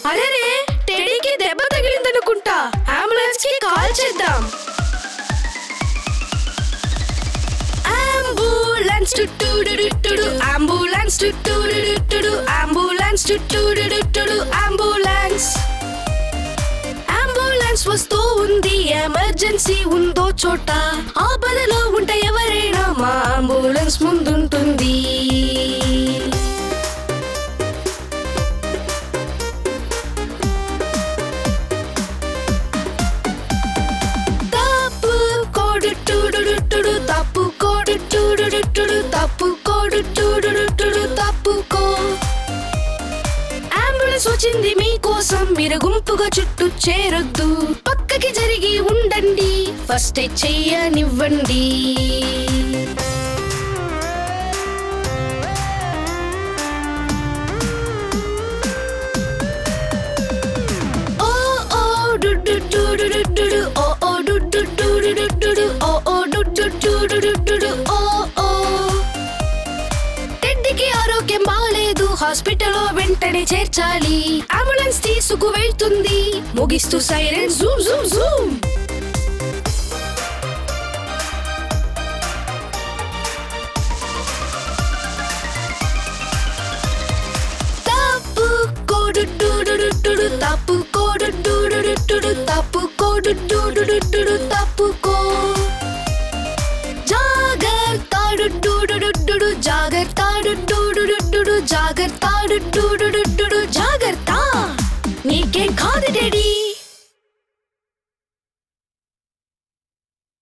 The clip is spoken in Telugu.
అరేరే టెడీకి దెబ్బ తగిలిందనుకుంటా అంబులెన్స్ కి కాల్ చేద్దాం అంబులెన్స్ టుట్టుడుడుట్టుడు అంబులెన్స్ టుట్టుడుడుట్టుడు అంబులెన్స్ టుట్టుడుడుట్టుడు అంబులెన్స్ అంబులెన్స్ వస్తూ ఉంది ఎమర్జెన్సీ ఉందో చోట ఆపదలో ఉంటే ఎవరైనా మా అంబులెన్స్ ముందుంటుంది తప్పు కోడు టుడుడుట్టుడు తప్పు కోడు టుడుడుట్టుడు తప్పు కోడు టుడుడుట్టుడు తప్పుకో అంబులెన్స్ వచ్చింది మీకోసం మీరు గుంపుగా చుట్టూ చేరొద్దు పక్కకి జరిగి ఉండండి ఫస్ట్ ఎయిడ్ చెయ్యనివ్వండి ఓ ఓ డుడ్డు డుడుడుడుడు ఓ ఓ డుడ్డు డుడుడుడుడు ఓ ఓ డుడ్డు డుడుడుడుడు ఓ ఓ టెడ్డీకి ఆరోగ్యం బాగలేదు హాస్పిటల్లో వెంటనే చేర్చాలి అంబులెన్స్ తీసుకు వెళ్తుంది ముగిస్తూ సైరన్ జూమ్ జూమ్ జూమ్ తప్పు కోడు డుడుడుడుడు తప్పు కోడు డుడుడుడుడు తప్పు కోడు డుడుడుడుడు తప్పుకో జాగర్తాడు డుడుడుడుడు జాగర్తాడు డుడుడుడుడు జాగర్తాడు డుడుడుడుడు జాగర్త నీకేం కాదు డాడీ